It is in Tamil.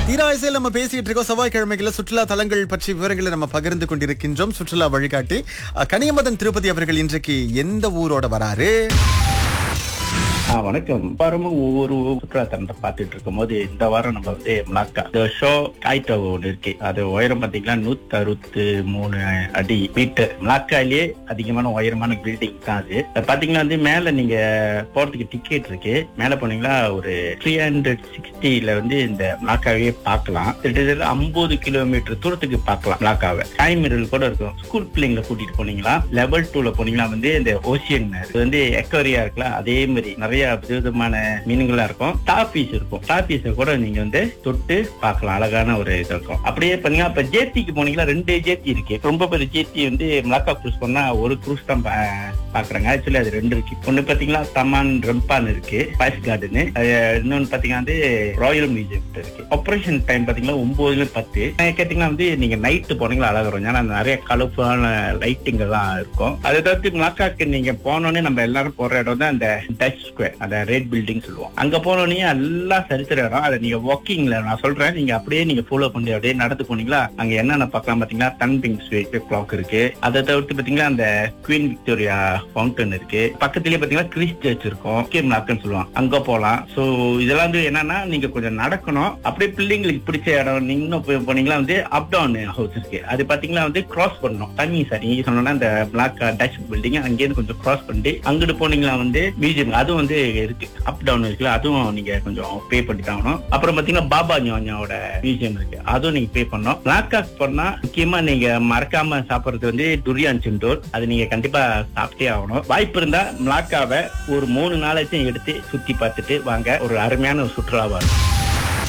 தீராயசில் நம்ம பேசிட்டு இருக்கோம் செவ்வாய்க்கிழமைகள சுற்றுலா தலங்கள் பற்றி விவரங்களை நம்ம பகிர்ந்து கொண்டிருக்கின்றோம் சுற்றுலா வழிகாட்டி அஹ், கனியமதன் திருப்பதி அவர்கள் இன்றைக்கு எந்த ஊரோட வராரு ஆ வணக்கம் வாரமும் ஒவ்வொரு சுற்றுலா தலத்தை பார்த்துட்டு இருக்கும்போது இந்த வாரம் நம்ம வந்து மலாக்கா இந்த ஷோ காய்டோ ஒன்று இருக்கு அது உயரம் பாத்தீங்கன்னா நூத்தி அறுபத்தி மூணு அடி மீட்டர் மலாக்காலேயே அதிகமான உயரமான பில்டிங் தான் அது அது பாத்தீங்கன்னா வந்து மேல நீங்க போறதுக்கு டிக்கெட் இருக்கு மேல போனீங்கன்னா ஒரு த்ரீ ஹண்ட்ரட் சிக்ஸ்டில வந்து இந்த மலாக்காவே பார்க்கலாம் கிட்டத்தட்ட ஐம்பது கிலோமீட்டர் தூரத்துக்கு பார்க்கலாம் மலாக்காவை காய்மிரல் கூட இருக்கும் ஸ்கூல் பிள்ளைங்களை கூட்டிட்டு போனீங்களா லெவல் டூல போனீங்கன்னா வந்து இந்த ஓசியன் இது வந்து எக்கோரியா இருக்குல்ல அதே மாதிரி நிறைய விதவிதமான மீன்களா இருக்கும் டாபீஸ் இருக்கும் டாபீஸ கூட நீங்க வந்து தொட்டு பார்க்கலாம் அழகான ஒரு இது இருக்கும் அப்படியே பண்ணீங்கன்னா இப்ப ஜேத்திக்கு போனீங்கன்னா ரெண்டு ஜேத்தி இருக்கு ரொம்ப பெரிய ஜேத்தி வந்து மலாக்கா குரூஸ் பண்ணா ஒரு குரூஸ் தான் பா- பாக்குறாங்க ஆக்சுவலி அது ரெண்டு இருக்கு ஒண்ணு பாத்தீங்கன்னா தமான் ரெம்பான் இருக்கு ஸ்பைஸ் கார்டன் இன்னொன்னு பாத்தீங்கன்னா வந்து ராயல் மியூசியம் இருக்கு ஆபரேஷன் டைம் பாத்தீங்கன்னா ஒன்பதுல பத்து அஹ் கேட்டீங்கன்னா வந்து நீங்க நைட்டு போனீங்களா அழகா இருக்கும் ஏன்னா நிறைய கலர்ஃபுல்லான லைட்டிங் எல்லாம் இருக்கும் அதை தவிர்த்து மலாக்காக்கு நீங்க போனோடனே நம்ம எல்லாரும் போற இடம் தான் அந்த டச் ஸ்கொயர் அந்த ரெட் பில்டிங் சொல்லுவோம் அங்க போனோடனே எல்லாம் சரித்திர இடம் அதை நீங்க வாக்கிங்ல நான் சொல்றேன் நீங்க அப்படியே நீங்க ஃபாலோ பண்ணி அப்படியே நடந்து போனீங்களா அங்க என்னென்ன பார்க்கலாம் பாத்தீங்கன்னா தன்பிங் கிளாக் இருக்கு அதை தவிர்த்து பாத்தீங்கன்னா அந்த குவீன் விக்டோரியா ஃபவுண்டன் இருக்கு பக்கத்துலயே பாத்தீங்கன்னா கிறிஸ் சர்ச் இருக்கும் கேம் நாக்குன்னு சொல்லுவாங்க அங்க போலாம் சோ இதெல்லாம் வந்து என்னன்னா நீங்க கொஞ்சம் நடக்கணும் அப்படியே பிள்ளைங்களுக்கு பிடிச்ச இடம் நீங்க இன்னும் போய் போனீங்கன்னா வந்து அப் டவுன் ஹவுஸ் இருக்கு அது பாத்தீங்கன்னா வந்து கிராஸ் பண்ணணும் தண்ணி சார் நீங்க சொன்னோம்னா இந்த பிளாக் டச் பில்டிங் அங்கேயிருந்து கொஞ்சம் கிராஸ் பண்ணிட்டு அங்கிட்டு போனீங்கன்னா வந்து மியூசியம் அதுவும் வந்து இருக்கு அப் டவுன் இருக்குல்ல அதுவும் நீங்க கொஞ்சம் பே பண்ணி தான் ஆகணும் அப்புறம் பாத்தீங்கன்னா பாபா ஞானியாவோட மியூசியம் இருக்கு அதுவும் நீங்க பே பண்ணணும் பிளாக்காக் போனா முக்கியமா நீங்க மறக்காம சாப்பிடுறது வந்து துரியான் சிண்டோர் அது நீங்க கண்டிப்பா சாப்பிட்டே ஆகணும் வாய்ப்பு இருந்தா மிளாக்காவை ஒரு மூணு நாளைக்கும் எடுத்து சுத்தி பார்த்துட்டு வாங்க ஒரு அருமையான ஒரு சுற்றுலாவா இருக்கும்